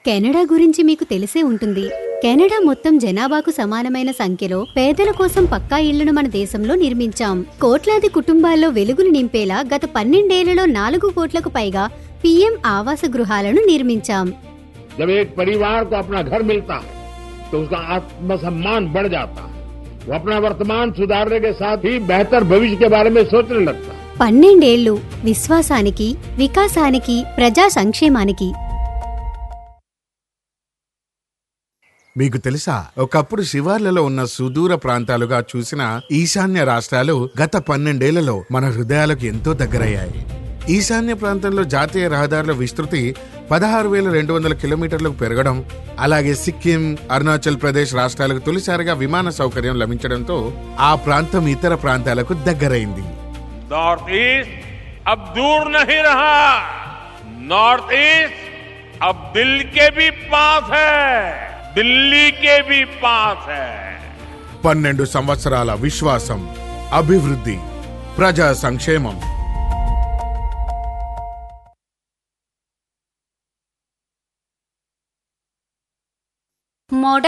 Canada గురించి మీకు తెలిసే ఉంటుంది కెనడా మొత్తం జనాభాకు సమానమైన సంఖ్యలో పేదల కోసం పక్కా ఇళ్లను మన దేశంలో నిర్మించాం కోట్లాది కుటుంబాల్లో వెలుగులు నింపేలా గత పన్నెండేళ్లలో నాలుగు కోట్లకు పైగా పీఎం ఆవాస గృహాలను నిర్మించాం जब एक परिवार को अपना घर मिलता है तो उसका आत्मसम्मान बढ़ जाता है वो अपना वर्तमान सुधारने के साथ ही बेहतर भविष्य के बारे में सोचने लगता है పన్నెండేళ్లు విశ్వాసానికి వికాసానికి ప్రజా సంక్షేమానికి మీకు తెలుసా ఒకప్పుడు శివార్లలో ఉన్న సుదూర ప్రాంతాలుగా చూసిన ఈశాన్య రాష్ట్రాలు గత పన్నెండేళ్లలో మన హృదయాలకు ఎంతో దగ్గరయ్యాయి ఈశాన్య ప్రాంతంలో జాతీయ రహదారుల విస్తృతి పదహారు వేల రెండు వందల కిలోమీటర్లకు పెరగడం అలాగే సిక్కిం అరుణాచల్ ప్రదేశ్ రాష్ట్రాలకు తొలిసారిగా విమాన సౌకర్యం లభించడంతో ఆ ప్రాంతం ఇతర ప్రాంతాలకు దగ్గరైంది नॉर्थ ईस्ट अब दूर नहीं रहा नॉर्थ ईस्ट अब दिल के भी पास है दिल्ली के भी पास है పన్నెండు సంవత్సరాల విశ్వాసం అభివృద్ధి ప్రజా సంక్షేమం మోడల్